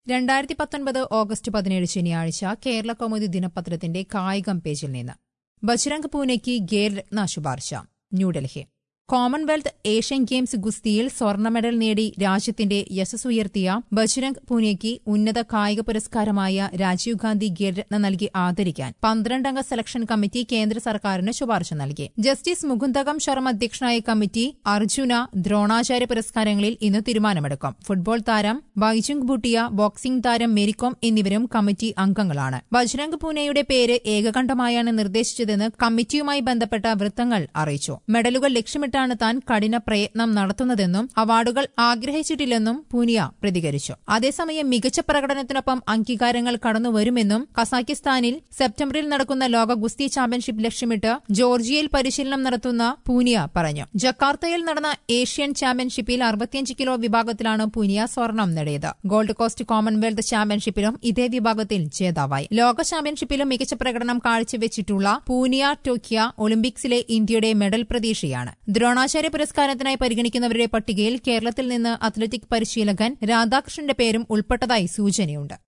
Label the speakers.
Speaker 1: രണ്ടായിരത്തി പത്തൊൻപത് ഓഗസ്റ്റ് പതിനേഴ് ശനിയാഴ്ച കേരള കൗമുദി ദിനപത്രത്തിന്റെ കായികം പേജിൽ നിന്ന് ബജ്രംഗ് പൂനെയ്ക്ക് ഗേൽ രത്ന ശുപാർശ ന്യൂഡൽഹി കോമൺവെൽത്ത് ഏഷ്യൻ ഗെയിംസ് ഗുസ്തിയിൽ സ്വർണ്ണ മെഡൽ നേടി രാജ്യത്തിന്റെ യശസ്സുയർത്തിയ ബജ്രംഗ് പൂനെയ്ക്ക് ഉന്നത കായിക പുരസ്കാരമായ രാജീവ് ഗാന്ധി ഖേൽരത്ന നൽകി ആദരിക്കാൻ പന്ത്രണ്ടംഗ സെലക്ഷൻ കമ്മിറ്റി കേന്ദ്ര സർക്കാരിന് ശുപാർശ നൽകി ജസ്റ്റിസ് മുകുന്ദകം ശർമ്മ അധ്യക്ഷനായ കമ്മിറ്റി അർജുന ദ്രോണാചാര്യ പുരസ്കാരങ്ങളിൽ ഇന്ന് തീരുമാനമെടുക്കും ഫുട്ബോൾ താരം ബൈജുങ് ഭൂട്ടിയ ബോക്സിംഗ് താരം മെരികോം എന്നിവരും കമ്മിറ്റി അംഗങ്ങളാണ് ബജ്രംഗ് പൂനെയുടെ പേര് ഏകകണ്ഠമായാണ് നിർദ്ദേശിച്ചതെന്ന് കമ്മിറ്റിയുമായി ബന്ധപ്പെട്ട വൃത്തങ്ങൾ അറിയിച്ചു മെഡലുകൾ ലക്ഷ്യമിട്ടാണ് താൻ കഠിന പ്രയത്നം നടത്തുന്നതെന്നും അവാർഡുകൾ ആഗ്രഹിച്ചിട്ടില്ലെന്നും പൂനിയ പ്രതികരിച്ചു അതേസമയം മികച്ച പ്രകടനത്തിനൊപ്പം അംഗീകാരങ്ങൾ കടന്നുവരുമെന്നും കസാക്കിസ്ഥാനിൽ സെപ്റ്റംബറിൽ നടക്കുന്ന ലോക ഗുസ്തി ചാമ്പ്യൻഷിപ്പ് ലക്ഷ്യമിട്ട് ജോർജിയയിൽ പരിശീലനം നടത്തുന്ന പൂനിയ പറഞ്ഞു ജക്കാർത്തയിൽ നടന്ന ഏഷ്യൻ ചാമ്പ്യൻഷിപ്പിൽ അറുപത്തിയഞ്ച് കിലോ വിഭാഗത്തിലാണ് പൂനിയ സ്വർണം നേടിയത് ഗോൾഡ് കോസ്റ്റ് കോമൺവെൽത്ത് ചാമ്പ്യൻഷിപ്പിലും ഇതേ വിഭാഗത്തിൽ ജേതാവായി ലോക ചാമ്പ്യൻഷിപ്പിലും മികച്ച പ്രകടനം കാഴ്ചവെച്ചിട്ടുള്ള പൂനിയ ടോക്കിയ ഒളിമ്പിക്സിലെ ഇന്ത്യയുടെ മെഡൽ പ്രതീക്ഷയാണ് ദ്രോണാചാര്യ പുരസ്കാരത്തിനായി പരിഗണിക്കുന്നവരുടെ പട്ടികയിൽ കേരളത്തിൽ നിന്ന് അത്ലറ്റിക് പരിശീലകൻ രാധാകൃഷ്ണന്റെ പേരും ഉൾപ്പെട്ടതായി സൂചനയുണ്ട്